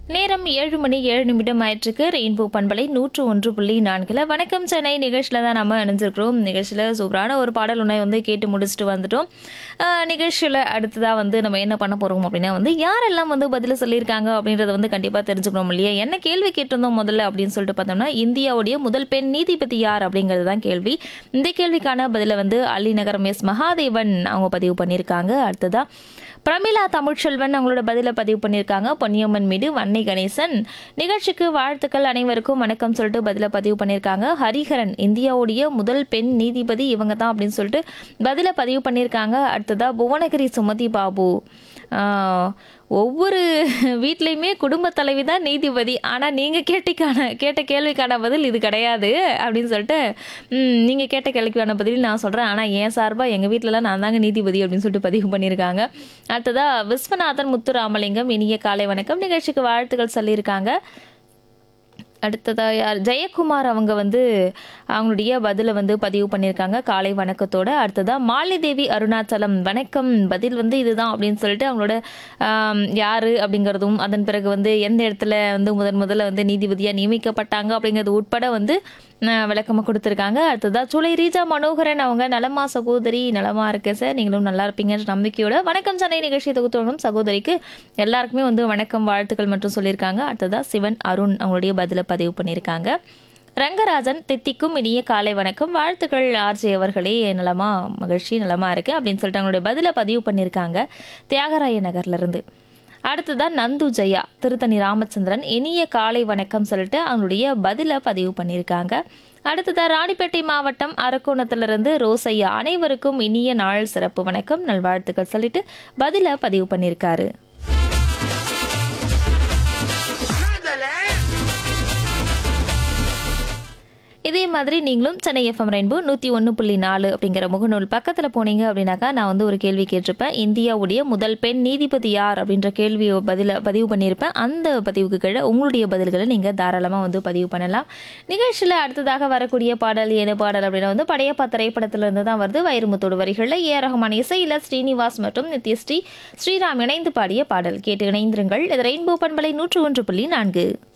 நேரம் ஏழு மணி ஏழு நிமிடம் ஆயிற்றுக்கு ரெயின்போ பண்பலை நூற்று ஒன்று புள்ளி நான்கில் வணக்கம் சென்னை நிகழ்ச்சியில் தான் நம்ம இணைஞ்சிருக்கிறோம் நிகழ்ச்சியில் சூப்பரான ஒரு பாடல் ஒன்றை வந்து கேட்டு முடிச்சுட்டு வந்துட்டோம் நிகழ்ச்சியில் அடுத்ததாக வந்து நம்ம என்ன பண்ண போகிறோம் அப்படின்னா வந்து யாரெல்லாம் வந்து பதில் சொல்லியிருக்காங்க அப்படின்றத வந்து கண்டிப்பாக தெரிஞ்சுக்கணும் இல்லையா என்ன கேள்வி கேட்டிருந்தோம் முதல்ல அப்படின்னு சொல்லிட்டு பார்த்தோம்னா இந்தியாவுடைய முதல் பெண் நீதிபதி யார் அப்படிங்கிறது தான் கேள்வி இந்த கேள்விக்கான பதிலை வந்து அள்ளிநகரம் எஸ் மகாதேவன் அவங்க பதிவு பண்ணியிருக்காங்க அடுத்ததாக பிரமிளா தமிழ்ச்செல்வன் அவங்களோட பதிலை பதிவு பண்ணியிருக்காங்க பொன்னியம்மன் மீது வன்னை கணேசன் நிகழ்ச்சிக்கு வாழ்த்துக்கள் அனைவருக்கும் வணக்கம் சொல்லிட்டு பதிலை பதிவு பண்ணியிருக்காங்க ஹரிஹரன் இந்தியாவுடைய முதல் பெண் நீதிபதி இவங்க தான் அப்படின்னு சொல்லிட்டு பதிலை பதிவு பண்ணியிருக்காங்க அடுத்ததா புவனகிரி சுமதி பாபு ஆஹ், ஒவ்வொரு வீட்லேயுமே குடும்ப தலைவி தான் நீதிபதி ஆனால் நீங்கள் கேட்டிக்கான கேட்ட கேள்விக்கான பதில் இது கிடையாது அப்படின்னு சொல்லிட்டு ம், நீங்க கேட்ட கேள்விக்கான பதில் நான் சொல்றேன் ஆனா என் சார்பா எங்க வீட்லலாம் நான் தாங்க நீதிபதி அப்படின்னு சொல்லிட்டு பதிவு பண்ணியிருக்காங்க அடுத்ததா விஸ்வநாதன் முத்துராமலிங்கம் இனிய காலை வணக்கம் நிகழ்ச்சிக்கு வாழ்த்துக்கள் சொல்லியிருக்காங்க அடுத்ததா யார் ஜெயக்குமார் அவங்க வந்து அவங்களுடைய பதிலை வந்து பதிவு பண்ணியிருக்காங்க காலை வணக்கத்தோட அடுத்ததா மாலிதேவி அருணாச்சலம் வணக்கம் பதில் வந்து இதுதான் அப்படின்னு சொல்லிட்டு அவங்களோட ஆம், யாரு அப்படிங்கிறதும் அதன் பிறகு வந்து எந்த இடத்துல வந்து முதன் முதல்ல வந்து நீதிபதியா நியமிக்கப்பட்டாங்க அப்படிங்கிறது உட்பட வந்து அஹ், விளக்கமா கொடுத்துருக்காங்க அடுத்ததா சுலை ரீஜா மனோகரன் அவங்க நலமா சகோதரி நலமா இருக்கு சார் நீங்களும் நல்லா இருப்பீங்கன்ற நம்பிக்கையோட வணக்கம் சென்னை நிகழ்ச்சி தொகுத்தோடும் சகோதரிக்கு எல்லாருக்குமே வந்து வணக்கம் வாழ்த்துக்கள் மற்றும் சொல்லியிருக்காங்க அடுத்ததா சிவன் அருண் அவங்களுடைய பதிலை பதிவு பண்ணியிருக்காங்க ரங்கராஜன் தித்திக்கும் இனிய காலை வணக்கம் வாழ்த்துக்கள் ஆர்ஜே அவர்களே நலமா மகிழ்ச்சி நலமா இருக்கு அப்படின்னு சொல்லிட்டு அவங்களுடைய பதிலை பதிவு பண்ணியிருக்காங்க தியாகராய நகர்ல இருந்து அடுத்ததான் நந்து ஜெயா திருத்தணி ராமச்சந்திரன் இனிய காலை வணக்கம் சொல்லிட்டு அவங்களுடைய பதிலை பதிவு பண்ணியிருக்காங்க அடுத்ததா ராணிப்பேட்டை மாவட்டம் அரக்கோணத்திலிருந்து ரோசையா அனைவருக்கும் இனிய நாள் சிறப்பு வணக்கம் நல்வாழ்த்துக்கள் சொல்லிட்டு பதிலை பதிவு பண்ணியிருக்காரு இதே மாதிரி நீங்களும் சென்னை எஃப்எம் ரெயின்போ நூற்றி ஒன்று புள்ளி நாலு அப்படிங்கிற முகநூல் பக்கத்தில் போனீங்க அப்படின்னாக்கா நான் வந்து ஒரு கேள்வி கேட்டிருப்பேன் இந்தியாவுடைய முதல் பெண் நீதிபதி யார் அப்படின்ற கேள்வியை பதில பதிவு பண்ணியிருப்பேன் அந்த பதிவுக்கு கீழே உங்களுடைய பதில்களை நீங்கள் தாராளமாக வந்து பதிவு பண்ணலாம் நிகழ்ச்சியில் அடுத்ததாக வரக்கூடிய பாடல் என்ன பாடல் அப்படின்னா வந்து படையப்பா திரைப்படத்திலிருந்து தான் வருது வைரமுத்தோடு வரிகளில் ஏ ரஹ்மான் இசையில் ஸ்ரீனிவாஸ் மற்றும் நித்யஸ்ரீ ஸ்ரீராம் இணைந்து பாடிய பாடல் கேட்டு இணைந்திருங்கள் இது ரெயின்போ பண்பலை நூற்று ஒன்று புள்ளி நான்கு